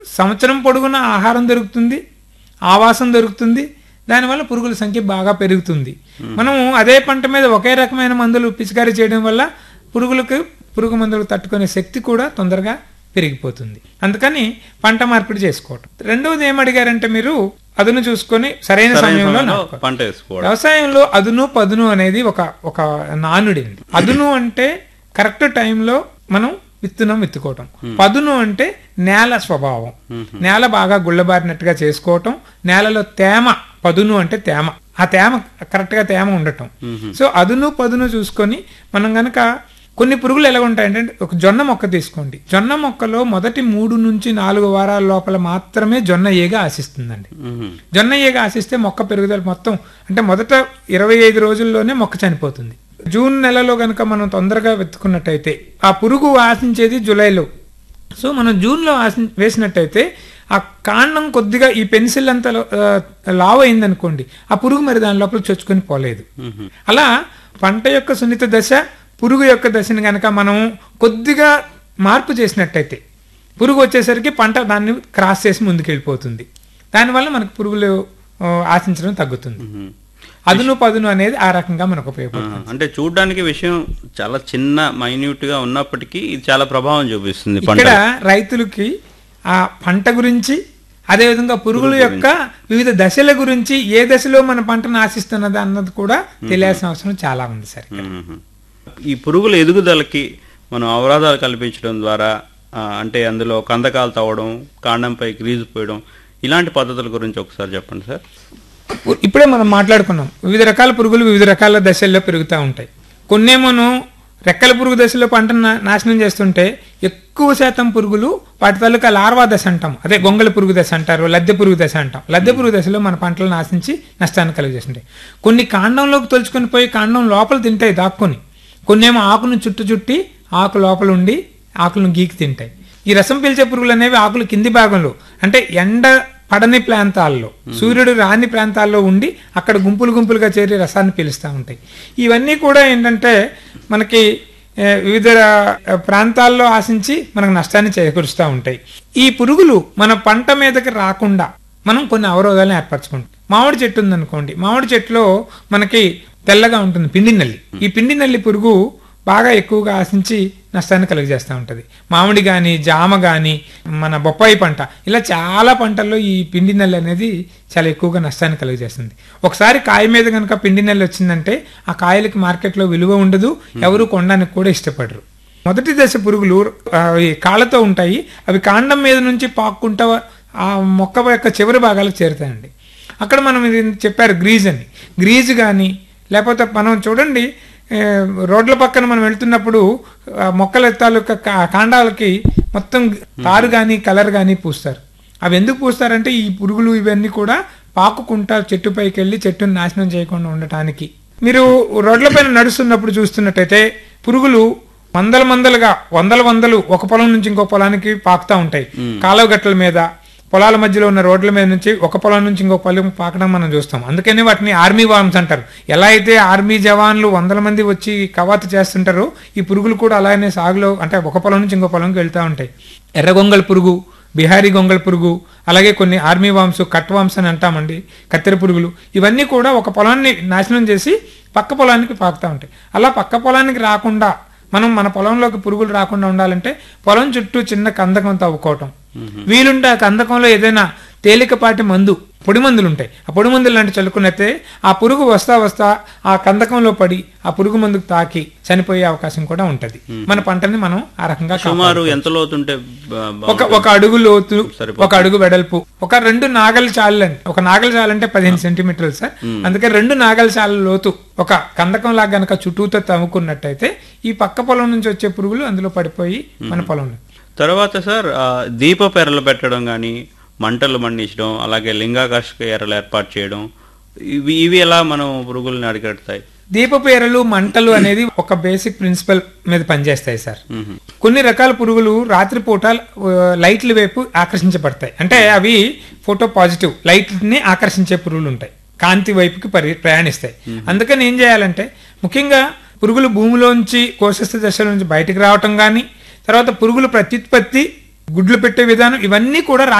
సంవత్సరం పొడుగున ఆహారం దొరుకుతుంది ఆవాసం దొరుకుతుంది దానివల్ల పురుగుల సంఖ్య బాగా పెరుగుతుంది మనము అదే పంట మీద ఒకే రకమైన మందులు పిచికారీ చేయడం వల్ల పురుగులకు పురుగు మందులు తట్టుకునే శక్తి కూడా తొందరగా పెరిగిపోతుంది అందుకని పంట మార్పిడి చేసుకోవటం రెండవది ఏం అడిగారంటే మీరు అదును చూసుకొని సరైన సరైన సమయంలో సమయంలో నాటుకోవడం. పంట వేసుకోవడం వ్యవసాయంలో అదును పదును అనేది ఒక ఒక నానుడి అదును అంటే కరెక్ట్ టైంలో మనం విత్తనం విత్తుకోవటం పదును అంటే నేల స్వభావం నేల బాగా గుళ్ళబారినట్టుగా చేసుకోవటం నేలలో తేమ పదును అంటే తేమ ఆ తేమ కరెక్ట్ గా తేమ ఉండటం సో అదును పదును చూసుకొని మనం గనక కొన్ని పురుగులు ఎలా ఉంటాయంటే ఒక జొన్న మొక్క తీసుకోండి జొన్న మొక్కలో మొదటి మూడు నుంచి నాలుగు వారాల లోపల మాత్రమే జొన్న ఏగ ఆశిస్తుందండి మ్మ్. జొన్న ఈగ ఆశిస్తే మొక్క పెరుగుదల మొత్తం అంటే మొదట ఇరవై ఐదు రోజుల్లోనే మొక్క చనిపోతుంది జూన్ నెలలో కనుక మనం తొందరగా వెతుకున్నట్టయితే ఆ పురుగు ఆశించేది జూలైలో సో మనం జూన్లో ఆశి వేసినట్టయితే ఆ కాండం కొద్దిగా ఈ పెన్సిల్ అంత ఆ, లావ్ అయిందనుకోండి ఆ పురుగు మరి దాని లోపల చొచ్చుకొని పోలేదు అలా పంట యొక్క సున్నిత దశ పురుగు యొక్క దశని గనక మనం కొద్దిగా మార్పు చేసినట్టయితే పురుగు వచ్చేసరికి పంట దాన్ని క్రాస్ చేసి ముందుకు వెళ్ళిపోతుంది దానివల్ల మనకు పురుగులు ఆ, ఆశించడం తగ్గుతుంది మ్మ్. అదును పదును అనేది ఆ రకంగా మనకు ఆ, ఉపయోగపడుతుంది అంటే చూడడానికి విషయం చాలా చిన్న మైన్యూట్ గా ఉన్నప్పటికీ ఇది చాలా ప్రభావం చూపిస్తుంది పంట ఇక్కడ రైతులకి ఆ పంట గురించి అదేవిధంగా పురుగుల యొక్క వివిధ దశల గురించి ఏ దశలో మన పంటను ఆశిస్తున్నది అన్నది కూడా తెలియాల్సిన అవసరం చాలా ఉంది సార్ ఇక్కడ. మ్మ్. ఈ పురుగుల ఎదుగుదలకి మనం అవరాధాలు కల్పించడం ద్వారా ఆ, అంటే అందులో కందకాలు తవ్వడం కాండంపై గ్రీజు పోయడం ఇలాంటి పద్ధతుల గురించి ఒకసారి చెప్పండి సార్ పు- ఇప్పుడే మనం మాట్లాడుకున్నాం వివిధ రకాల పురుగులు వివిధ రకాల దశల్లో పెరుగుతూ ఉంటాయి కొన్నేమోను రెక్కల పురుగు దశలో పంటను నా- నాశనం చేస్తుంటే ఎక్కువ శాతం పురుగులు వాటి తాలూకా లార్వా దశ అంటాం అదే గొంగళ పురుగు దశ అంటారు లద్దె పురుగు దశ అంటాం లద్దె పురుగు దశలో మన పంటలను నాశించి నష్టాన్ని కలిగజేస్తుంటాయి కొన్ని కాండంలోకి తొలుచుకొని పోయి కాండం లోపల తింటాయి దాక్కుని కొన్నేమో ఆకును చుట్టు చుట్టి ఆకు లోపల ఉండి ఆకులను గీకి తింటాయి ఈ రసం పీల్చే పురుగులు అనేవి ఆకులు కింది భాగంలో అంటే ఎండ పడని ప్రాంతాల్లో సూర్యుడు రాని ప్రాంతాల్లో ఉండి అక్కడ గుంపులు గుంపులుగా చేరి రసాన్ని పీలుస్తూ ఉంటాయి ఇవన్నీ కూడా ఏంటంటే మనకి ఏ, వివిధ ఆ, ప్రాంతాల్లో ఆశించి మనకు నష్టాన్ని చేకూరుస్తూ ఉంటాయి ఈ పురుగులు మన పంట మీదకి రాకుండా మనం కొన్ని అవరోధాలను ఏర్పరచుకుంటాం మామిడి చెట్టు ఉందనుకోండి మామిడి చెట్టులో మనకి తెల్లగా ఉంటుంది పిండి నల్లి ఈ పిండి నల్లి పురుగు బాగా ఎక్కువగా ఆశించి నష్టాన్ని కలుగజేస్తూ ఉంటుంది మామిడి కానీ జామ కానీ మన బొప్పాయి పంట ఇలా చాలా పంటల్లో ఈ పిండి నల్లి అనేది చాలా ఎక్కువగా నష్టాన్ని కలుగజేస్తుంది ఒకసారి కాయ మీద కనుక పిండి నల్లి వచ్చిందంటే ఆ కాయలకి మార్కెట్లో విలువ ఉండదు ఎవరు కొనడానికి కూడా ఇష్టపడరు మొదటి దశ పురుగులు ఆ, ఈ కాళ్ళతో ఉంటాయి అవి కాండం మీద నుంచి పాక్కుంటా ఆ మొక్క యొక్క చివరి భాగాలకు చేరుతాయండి అక్కడ మనం ఇది చెప్పారు గ్రీజ్ అని గ్రీజ్ కానీ లేకపోతే మనం చూడండి ఏ, రోడ్ల పక్కన మనం వెళ్తున్నప్పుడు ఆ మొక్కల తాలూకా కా- కాండాలకి మొత్తం తారు కానీ కలర్ కానీ పూస్తారు అవి ఎందుకు పూస్తారంటే ఈ పురుగులు ఇవన్నీ కూడా పాకుకుంటా చెట్టు పైకి వెళ్ళి చెట్టుని నాశనం చేయకుండా ఉండటానికి మీరు రోడ్లపైన నడుస్తున్నప్పుడు చూస్తున్నట్టయితే పురుగులు వందల మందలుగా వందల వందలు ఒక పొలం నుంచి ఇంకో పొలానికి పాకుతా ఉంటాయి కాలువ గట్ల మీద పొలాల మధ్యలో ఉన్న రోడ్ల మీద నుంచి ఒక పొలం నుంచి ఇంకో పొలం పాకడం మనం చూస్తాం అందుకనే వాటిని ఆర్మీ వామ్స్ అంటారు ఎలా అయితే ఆర్మీ జవాన్లు వందల మంది వచ్చి కవాతు చేస్తుంటారో ఈ పురుగులు కూడా అలానే సాగులో అంటే ఒక పొలం నుంచి ఇంకో పొలంకి వెళ్తూ ఉంటాయి ఎర్రగొంగళ పురుగు బిహారీ గొంగళ పురుగు అలాగే కొన్ని ఆర్మీ వామ్స్ కట్ వామ్స్ అని అంటామండి కత్తెర పురుగులు ఇవన్నీ కూడా ఒక పొలాన్ని నాశనం చేసి పక్క పొలానికి పాకుతూ ఉంటాయి అలా పక్క పొలానికి రాకుండా మనం మన పొలంలోకి పురుగులు రాకుండా ఉండాలంటే పొలం చుట్టూ చిన్న కందకం తవ్వుకోవటం వీలుంటే ఆ కందకంలో ఏదైనా తేలికపాటి మందు పొడి మందులు ఉంటాయి ఆ పొడి మందులు లాంటి చల్లుకున్నట్టే ఆ పురుగు వస్తా వస్తా ఆ కందకంలో పడి ఆ పురుగు మందుకు తాకి చనిపోయే అవకాశం కూడా ఉంటది మన పంటని మనం ఆ రకంగా సుమారు ఎంత లోతుంటే బా- బా- ఒక ఒక అడుగు లోతు సరిపోతుంది. ఒక అడుగు వెడల్పు ఒక రెండు నాగల చాలండి ఒక నాగల చాలంటే పదిహేను సెంటీమీటర్లు సార్ అందుకే రెండు నాగల చాల లోతు ఒక కందకం లాగా గనక చుట్టూతో తవ్వుకున్నట్టయితే ఈ పక్క పొలం నుంచి వచ్చే పురుగులు అందులో పడిపోయి మన పొలంలో తర్వాత సార్ ఆ, దీపపు ఎర్రలు పెట్టడం కానీ మంటలు మండించడం అలాగే లింగాకర్షక ఎర్రలు ఏర్పాటు చేయడం ఇవి ఇవి ఎలా మనం పురుగుల్ని అరికడతాయి దీపపు ఎరలు మంటలు అనేది ఒక బేసిక్ ప్రిన్సిపల్ మీద పనిచేస్తాయి సార్ మ్మ్. కొన్ని రకాల పురుగులు రాత్రిపూట ఆ, లైట్ల వైపు ఆకర్షించబడతాయి అంటే అవి ఫోటో పాజిటివ్ లైట్ ని ఆకర్షించే పురుగులు ఉంటాయి కాంతి వైపుకి పరి ప్రయాణిస్తాయి అందుకని ఏం చేయాలంటే ముఖ్యంగా పురుగులు భూమిలోంచి కోశస్థ దశల నుంచి బయటికి రావటం కానీ తర్వాత పురుగులు ప్రత్యుత్పత్తి గుడ్లు పెట్టే విధానం ఇవన్నీ కూడా